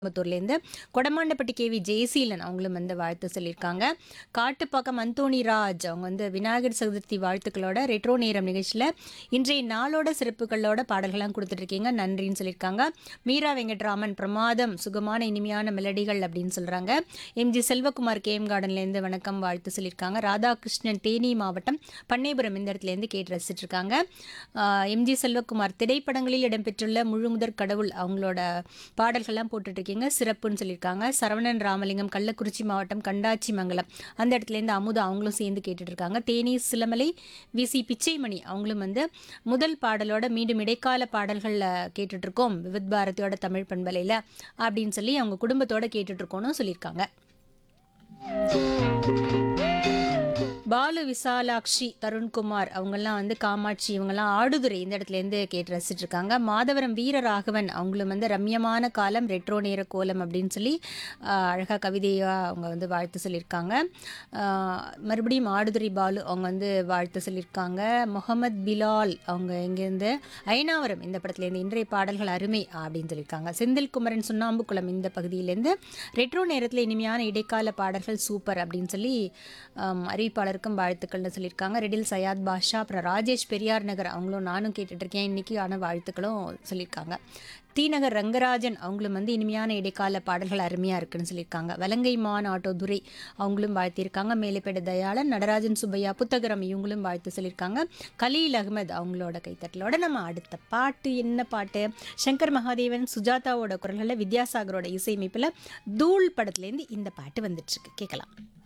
கோயம்புத்தூர்லேருந்து கொடமாண்டப்பட்டி கேவி ஜெயசீலன் அவங்களும் வந்து வாழ்த்து சொல்லியிருக்காங்க காட்டுப்பாக்கம் அந்தோணி ராஜ் அவங்க வந்து விநாயகர் சதுர்த்தி வாழ்த்துக்களோட ரெட்ரோ நேரம் நிகழ்ச்சியில் இன்றைய நாளோட சிறப்புகளோட பாடல்கள்லாம் கொடுத்துட்ருக்கீங்க நன்றின்னு சொல்லியிருக்காங்க மீரா வெங்கட்ராமன் பிரமாதம் சுகமான இனிமையான மெலடிகள் அப்படின்னு சொல்கிறாங்க எம்ஜி செல்வகுமார் கேஎம் கார்டன்லேருந்து வணக்கம் வாழ்த்து சொல்லியிருக்காங்க ராதாகிருஷ்ணன் தேனி மாவட்டம் பண்ணைபுரம் இந்த இடத்துலேருந்து கேட்டு ரசிச்சிட்டு இருக்காங்க ஆஹ் எம்ஜி செல்வகுமார் திரைப்படங்களில் இடம்பெற்றுள்ள முழுமுதற் கடவுள் அவங்களோட பாடல்கள்லாம் போட்டுட்டு இருக்கீங்க சிறப்புன்னு சொல்லியிருக்காங்க சரவணன் ராமலிங்கம் கள்ளக்குறிச்சி மாவட்டம் கண்டாச்சி மங்கலம் அந்த இடத்துலேருந்து அமுதா அவங்களும் சேர்ந்து கேட்டுட்டு இருக்காங்க தேனி சிலமலை விசி பிச்சைமணி அவங்களும் வந்து முதல் பாடலோட மீண்டும் இடைக்கால பாடல்களில் கேட்டுட்டு இருக்கோம் விவித் பாரதியோட தமிழ் பண்பலையில் அப்படின்னு சொல்லி அவங்க குடும்பத்தோட கேட்டுட்டு இருக்கோம்னு சொல்லியிருக்காங்க பாலு விசாலாட்சி தருண்குமார் அவங்கெல்லாம் வந்து காமாட்சி இவங்கெல்லாம் ஆடுதுறை இந்த இடத்துலேருந்து கேட்டு ரசிச்சிட்டு இருக்காங்க மாதவரம் வீரராகவன் அவங்களும் வந்து ரம்யமான காலம் ரெட்ரோ நேர கோலம் அப்படின்னு சொல்லி ஆஹ், அழகா கவிதையாக அவங்க வந்து வாழ்த்து சொல்லியிருக்காங்க ஆஹ், மறுபடியும் ஆடுதுறை பாலு அவங்க வந்து வாழ்த்து சொல்லியிருக்காங்க முகமது பிலால் அவங்க இங்கேருந்து ஐநாவரம் இந்த படத்துலேருந்து இன்றைய பாடல்கள் அருமை அப்படின்னு சொல்லியிருக்காங்க செந்தில் குமரன் சுண்ணாம்புக்குளம் இந்த பகுதியிலேருந்து ரெட்ரோ நேரத்தில் இனிமையான இடைக்கால பாடல்கள் சூப்பர் அப்படின்னு சொல்லி ஆம், அறிவிப்பாளருக்கும் வாழ்த்துக்கள்னு சொல்லியிருக்காங்க ரெடில் சயாத் பாஷா அப்புறம் ராஜேஷ் பெரியார் நகர் அவங்களும் நானும் கேட்டுட்டு இருக்கேன் இன்னைக்கு ஆன வாழ்த்துக்களும் சொல்லியிருக்காங்க தீநகர் ரங்கராஜன் அவங்களும் வந்து இனிமையான இடைக்கால பாடல்கள் அருமையாக இருக்குன்னு சொல்லியிருக்காங்க வலங்கை மான் ஆட்டோ துரை அவங்களும் வாழ்த்தியிருக்காங்க மேலைப்பேடு தயாளன் நடராஜன் சுப்பையா புத்தகரம் இவங்களும் வாழ்த்து சொல்லியிருக்காங்க கலீல் அகமது அவங்களோட கைத்தட்டலோட நம்ம அடுத்த பாட்டு என்ன பாட்டு சங்கர் மகாதேவன் சுஜாதாவோட குரல்களில் வித்யாசாகரோட இசையமைப்பில் தூள் படத்துலேருந்து இந்த பாட்டு வந்துட்டுருக்கு கேட்கலாம்